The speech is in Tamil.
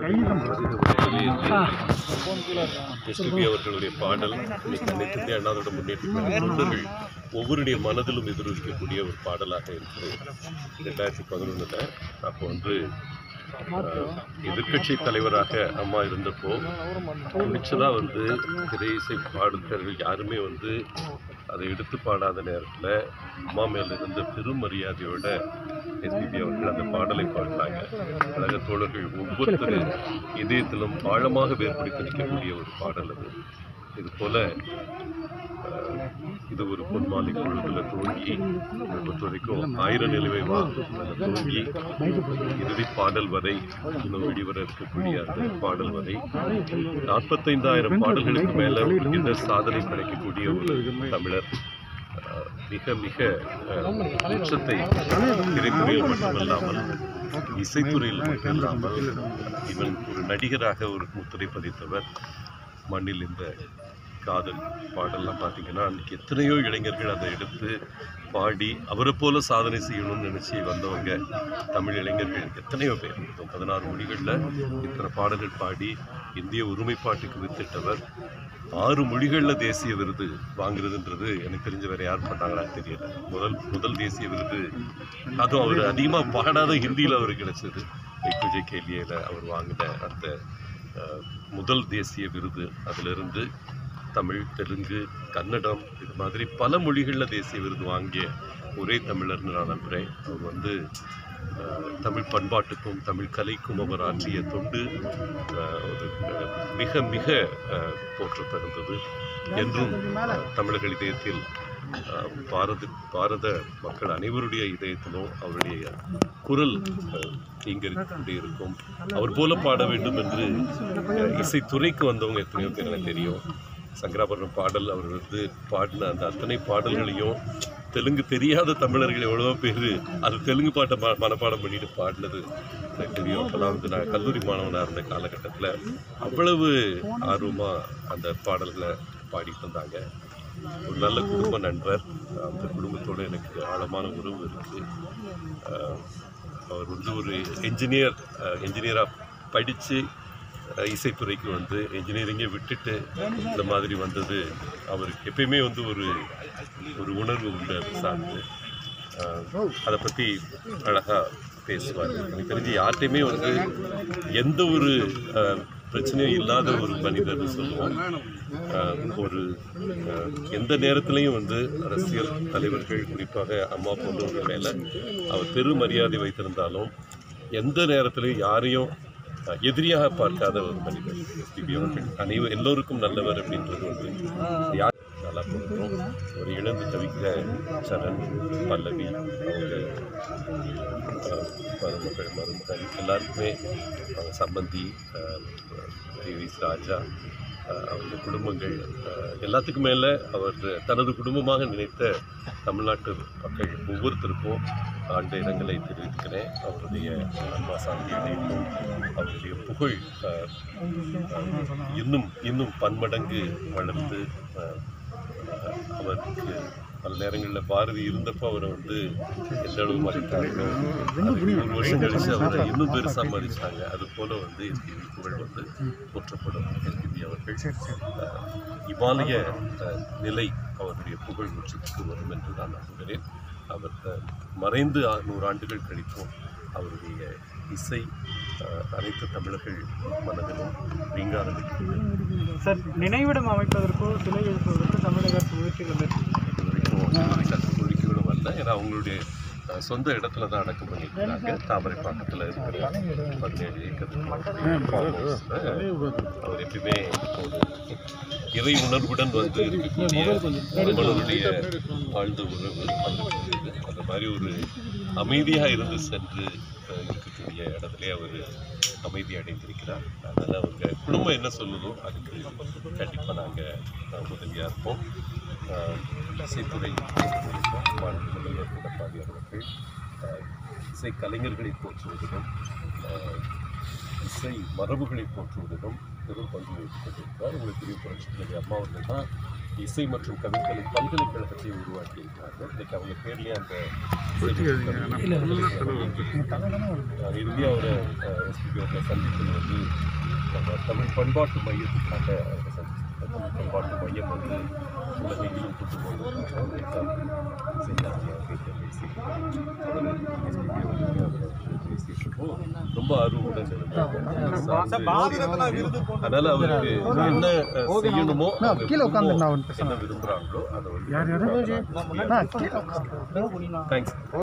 எஸ்பிபி அவர்களுடைய பாடல் இன்னைக்கு அனைத்து இந்திய அண்ணாதோட முன்னேற்ற தொண்டர்கள் ஒவ்வொருடைய மனதிலும் எதிரொலிக்கக்கூடிய ஒரு பாடலாக இருக்குது ரெண்டாயிரத்தி பதினொன்றில் அப்போ வந்து எதிர்கட்சி தலைவராக அம்மா இருந்தப்போ துணிச்சலாக வந்து திரை இசை பாடல்கள் யாருமே வந்து அதை எடுத்து பாடாத நேரத்தில் அம்மா மேல இருந்த பெரும் மரியாதையோட எஸ்பிபி அவர்கள் அந்த பாடலை பாடினாங்க கழக தோழர்கள் ஒவ்வொருத்தர் இதயத்திலும் ஆழமாக வேறுபடுத்தி நிற்கக்கூடிய ஒரு பாடல் அது இது போல அஹ், இது ஒரு பொன்மாலை பொழுதுல துவங்கி என்னை பொறுத்த வரைக்கும் ஆயிரம் நிலவை வா அதுல துவங்கி இறுதி பாடல் வரை இன்னும் வெளிவர இருக்கக்கூடிய அந்த பாடல் வரை நாற்பத்தைந்தாயிரம் பாடல்களுக்கு மேல ஒரு கின்னஸ் சாதனை படைக்கக்கூடிய ஒரு தமிழர் அஹ், மிக மிக அஹ், உச்சத்தை திரைத்துறையில் மட்டுமல்லாமல் இசைத்துறையில் மட்டுமில்லாமல் இவன் ஒரு நடிகராக ஒரு முத்திரை பதித்தவர் மண்ணில் இந்த காதல் பாடல்லாம் பார்த்தீங்கன்னா அன்றைக்கி எத்தனையோ இளைஞர்கள் அதை எடுத்து பாடி அவரை போல சாதனை செய்யணும்னு நினச்சி வந்தவங்க தமிழ் இளைஞர்கள் எத்தனையோ பேர் மொத்தம் பதினாறு மொழிகளில் இத்தனை பாடல்கள் பாடி இந்திய ஒருமைப்பாட்டுக்கு வித்திட்டவர் ஆறு மொழிகளில் தேசிய விருது வாங்குறதுன்றது எனக்கு தெரிஞ்ச வேறு யார் பண்ணாங்களான்னு தெரியல முதல் முதல் தேசிய விருது அதுவும் அவர் அதிகமாக பாடாத ஹிந்தியில் அவருக்கு கிடைச்சது எக்குஜே கேலியில் அவர் வாங்கின அந்த அஹ், முதல் தேசிய விருது அதிலிருந்து தமிழ் தெலுங்கு கன்னடம் இது மாதிரி பல மொழிகளில் தேசிய விருது வாங்கிய ஒரே தமிழர்னு நான் நம்புகிறேன் அவர் வந்து அஹ், தமிழ் பண்பாட்டுக்கும் தமிழ் கலைக்கும் அவர் ஆற்றிய தொண்டு அஹ், ஒரு அஹ், மிக மிக அஹ், போற்றத்தகுந்தது என்றும் அஹ், தமிழர்கள் இதயத்தில் அஹ், பாரத பாரத மக்கள் அனைவருடைய இதயத்திலும் அவருடைய குரல் அஹ், தீங்கரித்துக் கொண்டே இருக்கும் அவர் போல பாட வேண்டும் என்று அஹ், இசைத்துறைக்கு வந்தவங்க எத்தனையோ பேர் எனக்கு தெரியும் சங்கராபரணம் பாடல் அவர் வந்து பாடின அந்த அத்தனை பாடல்களையும் தெலுங்கு தெரியாத தமிழர்கள் எவ்வளவோ பேர் அது தெலுங்கு பாட்டை ம மனப்பாடம் பண்ணிட்டு பாடினது எனக்கு தெரியும் அப்போலாம் வந்து நான் கல்லூரி மாணவனாக இருந்த காலகட்டத்தில் அவ்வளவு ஆர்வமாக அந்த பாடல்களை பாடிட்டு இருந்தாங்க ஒரு நல்ல குடும்ப நண்பர் அந்த குடும்பத்தோடு எனக்கு ஆழமான உறவு இருக்குது அவர் வந்து ஒரு என்ஜினியர் என்ஜினியராக படித்து இசைத்துறைக்கு வந்து என்ஜினியரிங்கை விட்டுட்டு இந்த மாதிரி வந்தது அவருக்கு எப்பயுமே வந்து ஒரு ஒரு உணர்வு உண்டு அது சார்ந்து அஹ், அதை பற்றி அழகாக பேசுவார் எனக்கு தெரிஞ்சு யார்கிட்டையுமே வந்து எந்த ஒரு அஹ், பிரச்சனையும் இல்லாத ஒரு மனிதர்னு சொல்லுவோம் அஹ், ஒரு அஹ், எந்த நேரத்திலையும் வந்து அரசியல் தலைவர்கள் குறிப்பாக அம்மா போன்றவர்கள் மேலே அவர் பெரும் மரியாதை வைத்திருந்தாலும் எந்த நேரத்திலையும் யாரையும் அஹ், எதிரியாக பார்க்காத ஒரு மனிதர் எஸ்பிபி அவர்கள் அனைவரும் எல்லோருக்கும் நல்லவர் அப்படின்றது வந்து யார் நல்லா போகிறோம் ஒரு இழந்து தவிக்கிற சரண் பல்லவி அவங்க அஹ், மருமகள் மருமகன் எல்லாருக்குமே அவங்க சம்பந்தி தேவிஸ் ராஜா அஹ், அவங்க குடும்பங்கள் அஹ், எல்லாத்துக்கும் மேலே அவர் தனது குடும்பமாக நினைத்த தமிழ்நாட்டு மக்கள் ஒவ்வொருத்தருக்கும் ஆண்ட இடங்களை தெரிவிக்கிறேன் அவருடைய அன்பா சாந்தி அடையட்டும் அவருடைய புகழ் அஹ், அஹ், இன்னும் இன்னும் பன்மடங்கு வளர்ந்து அஹ், அஹ், அவருக்கு பல நேரங்களில் பாரதி இருந்தப்போ அவரை வந்து எந்த அளவு மதித்தார்களோ அதுக்கு நூறு வருஷம் கழிச்சு அவரை இன்னும் பெருசாக மதிச்சாங்க அது போல வந்து எஸ்பிபி புகழ் வந்து போற்றப்படும் எஸ்பிபி அவர்கள் அஹ், இமாலய அஹ், நிலை அவருடைய புகழ் உச்சத்துக்கு வரும் என்று நான் நம்புகிறேன் அவர் அஹ், மறைந்து ஆ- நூறு ஆண்டுகள் கழித்தும் அவருடைய இசை அஹ், அனைத்து தமிழர்கள் மனதிலும் ரீங்காரம் சார் நினைவிடம் அமைப்பதற்கோ சிலை எழுப்புவதற்கோ தமிழக அரசு முயற்சிகள் மேற்கொள்ளும் இது வரைக்கும் இதுவரை கற்றுக்கொடுக்கவிடும் அல்ல ஏன்னா அவங்களுடைய அஹ், சொந்த இடத்துல தான் அடக்கம் பண்ணியிருக்கிறாங்க தாமரைப்பாக்கத்தில் இருக்கிற பதினேழு ஏக்கர் farm house ல அவர் எப்பயுமே ஒரு இறை உணர்வுடன் வந்து இருக்கக்கூடிய நம்மளுடைய ஆழ்ந்த உறவு அவருக்கு இருக்குது. அந்த மாதிரி ஒரு அமைதியாக இருந்து சென்று அஹ், இருக்கக்கூடிய இடத்துல அவர் அமைதி அடைந்திருக்கிறார் அதனால் அவங்க குடும்பம் என்ன சொல்லுதோ அதுக்கு கண்டிப்பாக நாங்கள் உதவியாக இருப்போம் ஆஹ் இசைத்துறை மாநில முதல்வர் எடப்பாடி அவர்கள் ஆஹ் இசை கலைஞர்களை போற்றுவதிலும் ஆஹ் இசை மரபுகளை போற்றுவதிலும் பெரும் பங்கு வகித்துக் கொண்டிருக்கிறார் உங்களுக்கு பெரிய புரட்சி அம்மா அவர்கள் தான் இசை மற்றும் கவிக்கலை பல்கலைக்கழகத்தை உருவாக்கி இருக்கிறார்கள் இன்னைக்கு அவங்க பேர்லேயே அந்த இசை நான் இறுதியாக அவரை எஸ்பிபி அவர்களை சந்திப்பது வந்து தமிழ் பண்பாட்டு மையத்துக்காக அவங்க சந்திச்சிருக்காங்க. தமிழ் பண்பாட்டு மையம் வந்து உலகெங்கிலும் கொண்டு போவதற்காக ஒரு exam செய்தாங்க அப்படின்னு பேசி அவர் SPK வந்து அவர் பேசிட்டு ரொம்ப ஆர்வமுடன் இருந்தாங்க அதனால அவருக்கு என்ன அஹ், செய்யணுமோ அவங்க குடும்பம் என்ன விரும்புறாங்களோ அதை வந்து தேங்க்ஸ்